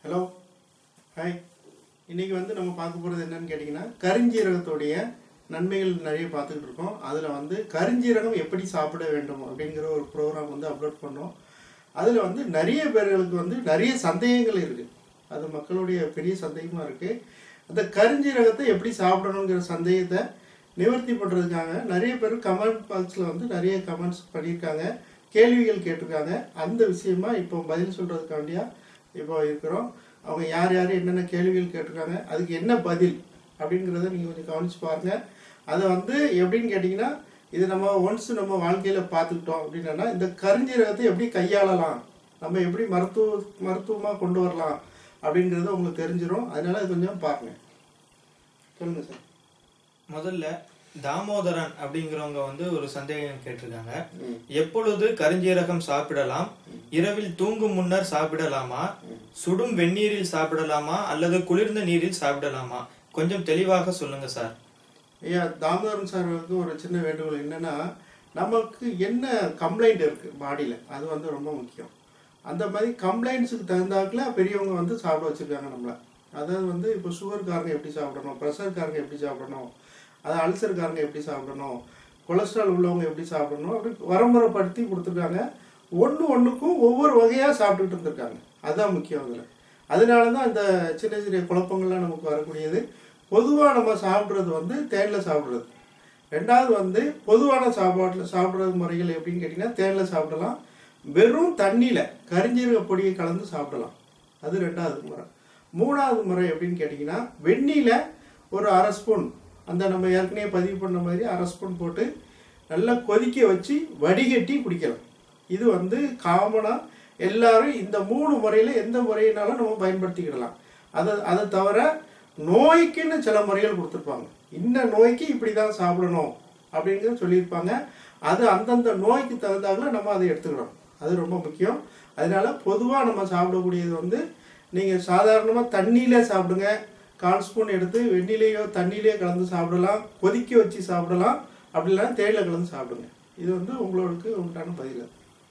hello hi இன்னைக்கு வந்து நம்ம பார்க்க போகிறது என்னன்னு கேட்டிங்கன்னா கருஞ்சீரகத்துடைய நன்மைகள் நிறைய பார்த்துக்கிட்டு இருக்கோம் அதில் வந்து கருஞ்சீரகம் எப்படி சாப்பிட வேண்டும் அப்படிங்கிற ஒரு ப்ரோக்ராம் வந்து அப்லோட் பண்ணோம் அதில் வந்து நிறைய பேர்களுக்கு வந்து நிறைய சந்தேகங்கள் இருக்குது அது மக்களுடைய பெரிய சந்தேகமாக இருக்குது அந்த கருஞ்சீரகத்தை எப்படி சாப்பிடணுங்கிற சந்தேகத்தை நிவர்த்தி பண்ணுறதுக்காக நிறைய பேர் கமெண்ட் பாக்ஸில் வந்து நிறைய கமெண்ட்ஸ் பண்ணியிருக்காங்க கேள்விகள் கேட்டிருக்காங்க அந்த விஷயமா இப்போ பதில் சொல்கிறதுக்காண்டியா இப்போ இருக்கிறோம் அவங்க யார் யார் என்னென்ன கேள்விகள் கேட்டிருக்காங்க அதுக்கு என்ன பதில் அப்படிங்கிறத நீங்கள் கொஞ்சம் கவனிச்சு பாருங்க அதை வந்து எப்படின்னு கேட்டிங்கன்னா இது நம்ம ஒன்ஸ் நம்ம வாழ்க்கையில் பார்த்துக்கிட்டோம் அப்படின்னா இந்த கருஞ்சீரகத்தை எப்படி கையாளலாம் நம்ம எப்படி மருத்துவ மருத்துவமாக கொண்டு வரலாம் அப்படிங்கிறது உங்களுக்கு தெரிஞ்சிடும் அதனால இது கொஞ்சம் பாருங்க சொல்லுங்க சார் முதல்ல தாமோதரன் அப்படிங்கிறவங்க வந்து ஒரு சந்தேகம் கேட்டிருக்காங்க எப்பொழுது கருஞ்சீரகம் சாப்பிடலாம் இரவில் தூங்கும் முன்னர் சாப்பிடலாமா சுடும் வெந்நீரில் சாப்பிடலாமா அல்லது குளிர்ந்த நீரில் சாப்பிடலாமா கொஞ்சம் தெளிவாக சொல்லுங்க சார் ஐயா தாமோதரன் சாருக்கு ஒரு சின்ன வேண்டுகோள் என்னன்னா நமக்கு என்ன கம்ப்ளைண்ட் இருக்கு பாடியில் அது வந்து ரொம்ப முக்கியம் அந்த மாதிரி கம்ப்ளைண்ட்ஸுக்கு தகுந்தாக்குல பெரியவங்க வந்து சாப்பிட வச்சிருக்காங்க நம்மள அதாவது வந்து இப்போ சுகர்காரங்க எப்படி சாப்பிடணும் ப்ரெஷர்காரங்க எப்படி சாப்பிடணும் அது அல்சர்காரங்க எப்படி சாப்பிடணும் கொலஸ்ட்ரால் உள்ளவங்க எப்படி சாப்பிடணும் அப்படி வரமுறைப்படுத்தி கொடுத்துருக்காங்க ஒன்று ஒன்றுக்கும் ஒவ்வொரு வகையாக சாப்பிட்டுட்டு இருந்திருக்காங்க அதுதான் முக்கியம் அதில் அதனால தான் இந்த சின்ன சின்ன குழப்பங்கள்லாம் நமக்கு வரக்கூடியது பொதுவாக நம்ம சாப்பிட்றது வந்து தேனில் சாப்பிட்றது ரெண்டாவது வந்து பொதுவான சாப்பாட்டில் சாப்பிட்றது முறைகள் எப்படின்னு கேட்டிங்கன்னா தேனில் சாப்பிடலாம் வெறும் தண்ணியில் கரிஞ்சீரக பொடியை கலந்து சாப்பிடலாம் அது ரெண்டாவது முறை மூணாவது முறை எப்படின்னு கேட்டிங்கன்னா வெந்நில ஒரு அரை ஸ்பூன் அந்த நம்ம ஏற்கனவே பதிவு பண்ண மாதிரி அரை ஸ்பூன் போட்டு நல்லா கொதிக்க வச்சு வடிகட்டி குடிக்கலாம் இது வந்து காமனாக எல்லாரும் இந்த மூணு முறையில் எந்த முறையினாலும் நம்ம பயன்படுத்திக்கிடலாம் அதை அதை தவிர நோய்க்குன்னு சில முறைகள் கொடுத்துருப்பாங்க இந்த நோய்க்கு இப்படி தான் சாப்பிடணும் அப்படிங்கிறது சொல்லியிருப்பாங்க அது அந்தந்த நோய்க்கு தகுந்தாங்கள நம்ம அதை எடுத்துக்கணும் அது ரொம்ப முக்கியம் அதனால பொதுவாக நம்ம சாப்பிடக்கூடியது வந்து நீங்கள் சாதாரணமாக தண்ணியிலே சாப்பிடுங்க கால் ஸ்பூன் எடுத்து வெந்நிலையோ தண்ணியிலையோ கலந்து சாப்பிடலாம் கொதிக்க வச்சு சாப்பிடலாம் அப்படி இல்லைன்னா தேயிலை கலந்து சாப்பிடுங்க இது வந்து உங்களுக்கு உண்டான பதில்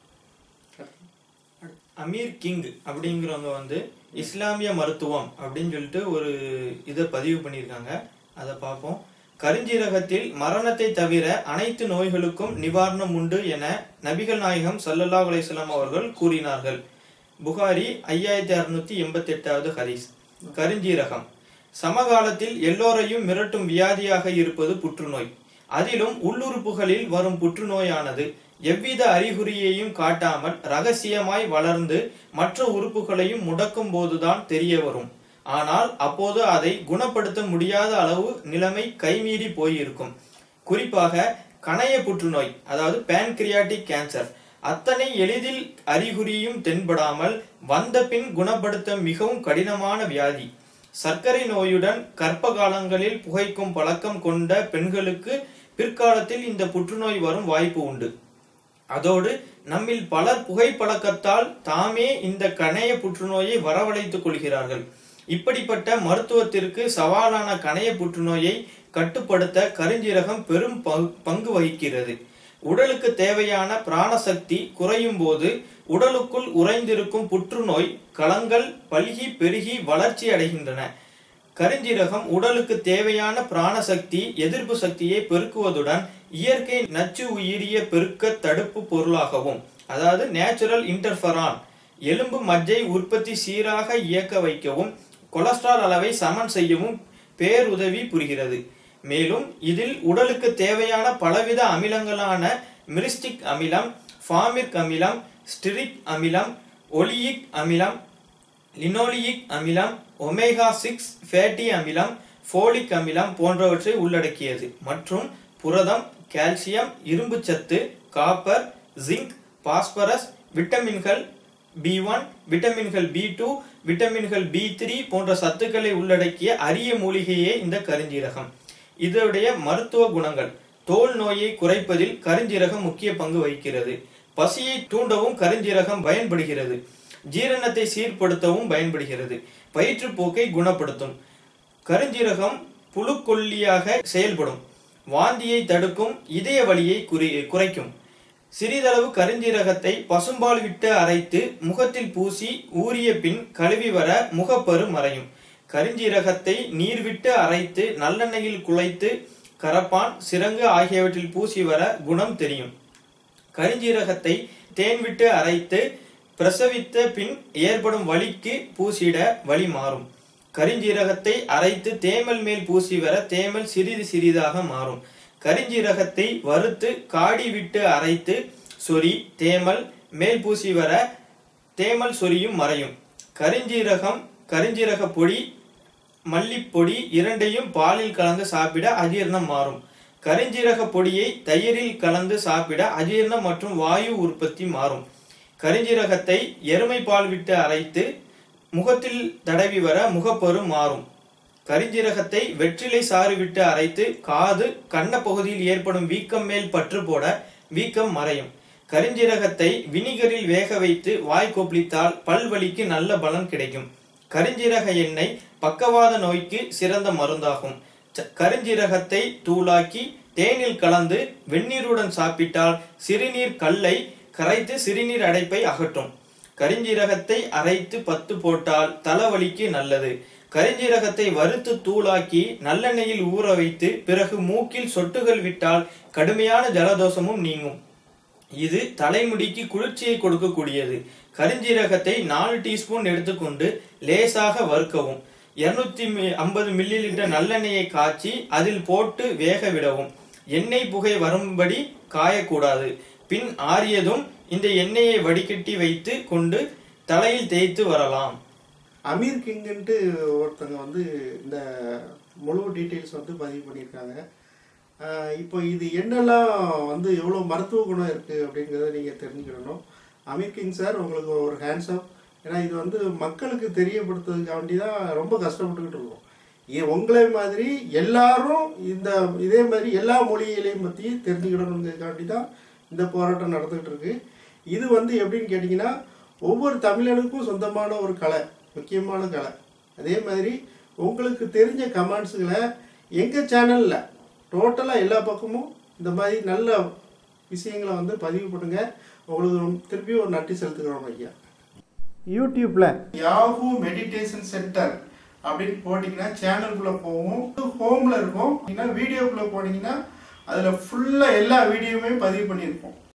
அமீர் கிங் அப்படிங்கிறவங்க வந்து இஸ்லாமிய மருத்துவம் அப்படின்னு சொல்லிட்டு ஒரு இதை பதிவு பண்ணியிருக்காங்க அதை பார்ப்போம் கருஞ்சீரகத்தில் மரணத்தை தவிர அனைத்து நோய்களுக்கும் நிவாரணம் உண்டு என நபிகள் நாயகம் ஸல்லல்லாஹு அலைஹி வஸல்லம் அவர்கள் கூறினார்கள் புகாரி ஐயாயிரத்தி அறுநூத்தி எண்பத்தி எட்டாவது ஹதீஸ் கருஞ்சீரகம் சமகாலத்தில் எல்லோரையும் மிரட்டும் வியாதியாக இருப்பது புற்றுநோய் அதிலும் உள்ளுறுப்புகளில் வரும் புற்றுநோயானது எவ்வித அறிகுறியையும் காட்டாமல் ரகசியமாய் வளர்ந்து மற்ற உறுப்புகளையும் முடக்கும் போதுதான் தெரிய வரும் ஆனால் அப்போது அதை குணப்படுத்த முடியாத அளவு நிலைமை கைமீறி போயிருக்கும் குறிப்பாக கணைய புற்றுநோய் அதாவது பேன்கிரியாட்டிக் கேன்சர் அத்தனை எளிதில் அறிகுறியும் தென்படாமல் வந்த பின் குணப்படுத்த மிகவும் கடினமான வியாதி சர்க்கரை நோயுடன் கர்ப்ப காலங்களில் புகைக்கும் பழக்கம் கொண்ட பெண்களுக்கு பிற்காலத்தில் இந்த புற்றுநோய் வரும் வாய்ப்பு உண்டு அதோடு நம்மில் பலர் புகைப்பழக்கத்தால் தாமே இந்த கணைய புற்றுநோயை வரவழைத்துக் கொள்கிறார்கள் இப்படிப்பட்ட மருத்துவத்திற்கு சவாலான கணைய புற்றுநோயை கட்டுப்படுத்த கருஞ்சீரகம் பெரும் பங்கு- பங்கு வகிக்கிறது உடலுக்கு தேவையான பிராணசக்தி குறையும் போது உடலுக்குள் உறைந்திருக்கும் புற்றுநோய் களங்கள் பல்கி பெருகி வளர்ச்சி அடைகின்றன கருஞ்சீரகம் உடலுக்கு தேவையான பிராணசக்தி எதிர்ப்பு சக்தியை பெருக்குவதுடன் இயற்கை நச்சு உயிரிய பெருக்க தடுப்பு பொருளாகவும் அதாவது நேச்சுரல் இன்டர்ஃபரான் எலும்பு மஜ்ஜை உற்பத்தி சீராக இயக்க வைக்கவும் கொலஸ்ட்ரால் அளவை சமன் செய்யவும் பேருதவி புரிகிறது மேலும் இதில் உடலுக்கு தேவையான பலவித அமிலங்களான மிரிஸ்டிக் அமிலம் ஃபார்மிக் அமிலம் ஸ்டிரிக் அமிலம் ஒலியிக் அமிலம் லினோலியிக் அமிலம் ஒமேகா சிக்ஸ் ஃபேட்டி அமிலம் ஃபோலிக் அமிலம் போன்றவற்றை உள்ளடக்கியது மற்றும் புரதம் கால்சியம் இரும்புச்சத்து காப்பர் ஜிங்க் பாஸ்பரஸ் விட்டமின்கள் பி ஒன் விட்டமின்கள் பி டூ விட்டமின்கள் பி த்ரீ போன்ற சத்துக்களை உள்ளடக்கிய அரிய மூலிகையே இந்த கருஞ்சீரகம் இதனுடைய மருத்துவ குணங்கள் தோல் நோயை குறைப்பதில் கருஞ்சீரகம் முக்கிய பங்கு வகிக்கிறது பசியை தூண்டவும் கருஞ்சீரகம் பயன்படுகிறது ஜீரணத்தை சீர்படுத்தவும் பயன்படுகிறது வயிற்றுப்போக்கை குணப்படுத்தும் கருஞ்சீரகம் புழுக்கொல்லியாக செயல்படும் வாந்தியை தடுக்கும் இதய வலியை குறி குறைக்கும் சிறிதளவு கருஞ்சீரகத்தை பசும்பால் விட்டு அரைத்து முகத்தில் பூசி ஊறிய பின் கழுவி வர முகப்பரு மறையும் கருஞ்சீரகத்தை நீர் விட்டு அரைத்து நல்லெண்ணெயில் குழைத்து கரப்பான் சிரங்கு ஆகியவற்றில் பூசி வர குணம் தெரியும் கருஞ்சீரகத்தை தேன் விட்டு அரைத்து பிரசவித்த பின் ஏற்படும் வலிக்கு பூசிட வலி மாறும் கருஞ்சீரகத்தை அரைத்து தேமல் மேல் பூசி வர தேமல் சிறிது சிறிதாக மாறும் கருஞ்சீரகத்தை வறுத்து காடி விட்டு அரைத்து சொறி தேமல் மேல் பூசி வர தேமல் சொரியும் மறையும் கருஞ்சீரகம் கருஞ்சீரக பொடி மல்லிப்பொடி இரண்டையும் பாலில் கலந்து சாப்பிட அஜீரணம் மாறும் கருஞ்சீரக பொடியை தயிரில் கலந்து சாப்பிட அஜீரணம் மற்றும் வாயு உற்பத்தி மாறும் கருஞ்சீரகத்தை எருமை பால் விட்டு அரைத்து முகத்தில் தடவி வர முகப்பரு மாறும் கருஞ்சீரகத்தை வெற்றிலை சாறு விட்டு அரைத்து காது கண்ண பகுதியில் ஏற்படும் வீக்கம் மேல் பற்று போட வீக்கம் மறையும் கருஞ்சீரகத்தை வினிகரில் வேக வைத்து வாய் கொப்பளித்தால் பல்வலிக்கு நல்ல பலன் கிடைக்கும் கருஞ்சீரக எண்ணெய் பக்கவாத நோய்க்கு சிறந்த மருந்தாகும் ச- கருஞ்சீரகத்தை தூளாக்கி தேனில் கலந்து வெந்நீருடன் சாப்பிட்டால் சிறுநீர் கல்லை கரைத்து சிறுநீர் அடைப்பை அகற்றும் கருஞ்சீரகத்தை அரைத்து பத்து போட்டால் தலைவலிக்கு நல்லது கருஞ்சீரகத்தை வறுத்து தூளாக்கி நல்லெண்ணெயில் ஊற வைத்து பிறகு மூக்கில் சொட்டுகள் விட்டால் கடுமையான ஜலதோஷமும் நீங்கும் இது தலைமுடிக்கு குளிர்ச்சியை கொடுக்கக்கூடியது கருஞ்சீரகத்தை நாலு டீஸ்பூன் எடுத்துக்கொண்டு லேசாக வறுக்கவும் இருநூத்தி ஐம்பது மில்லி லிட்டர் நல்லெண்ணெயை காய்ச்சி அதில் போட்டு வேக விடவும் எண்ணெய் புகை வரும்படி காயக்கூடாது பின் ஆறியதும் இந்த எண்ணெயை வடிகட்டி வைத்து கொண்டு தலையில் தேய்த்து வரலாம் அமீர் கிங்குன்ட்டு ஒருத்தங்க வந்து இந்த முழு டீட்டெயில்ஸ் வந்து பதிவு பண்ணியிருக்காங்க ஆஹ் இப்போ இது என்னெல்லாம் வந்து எவ்வளோ மருத்துவ குணம் இருக்குது அப்படிங்கிறத நீங்கள் தெரிஞ்சுக்கணும் அமீர் கிங் சார் உங்களுக்கு ஒரு ஹேண்ட்ஸ் அப் ஏன்னா இது வந்து மக்களுக்கு தெரியப்படுத்துறதுக்காண்டி தான் ரொம்ப கஷ்டப்பட்டுக்கிட்டு இருக்கோம் ஏ- உங்களை மாதிரி எல்லாரும் இந்த இதே மாதிரி எல்லா மொழிகளையும் பற்றி தெரிஞ்சுக்கிடணுங்கிறதுக்காண்டி தான் இந்த போராட்டம் நடந்துகிட்டு இருக்கு இது வந்து எப்படின்னு கேட்டிங்கன்னா ஒவ்வொரு தமிழனுக்கும் சொந்தமான ஒரு கலை முக்கியமான கலை அதே மாதிரி உங்களுக்கு தெரிஞ்ச கமெண்ட்ஸுகளை எங்கள் சேனலில் டோட்டலாக எல்லா பக்கமும் இந்த மாதிரி நல்ல விஷயங்களை வந்து பதிவு பண்ணுங்க உங்களுக்கு ரொம்ப- திருப்பி ஒரு நன்றி செலுத்துக்கிறோம் ஐயா யூடியூப்பில் யாஹூ மெடிடேஷன் சென்டர் அப்படின்னு போட்டிங்கன்னா சேனலுக்குள்ளே போவோம் ஹோமில் இருக்கும் இல்லைன்னா வீடியோக்குள்ளே போனீங்கன்னா அதில் ஃபுல்லாக எல்லா வீடியோவுமே பதிவு பண்ணியிருப்போம்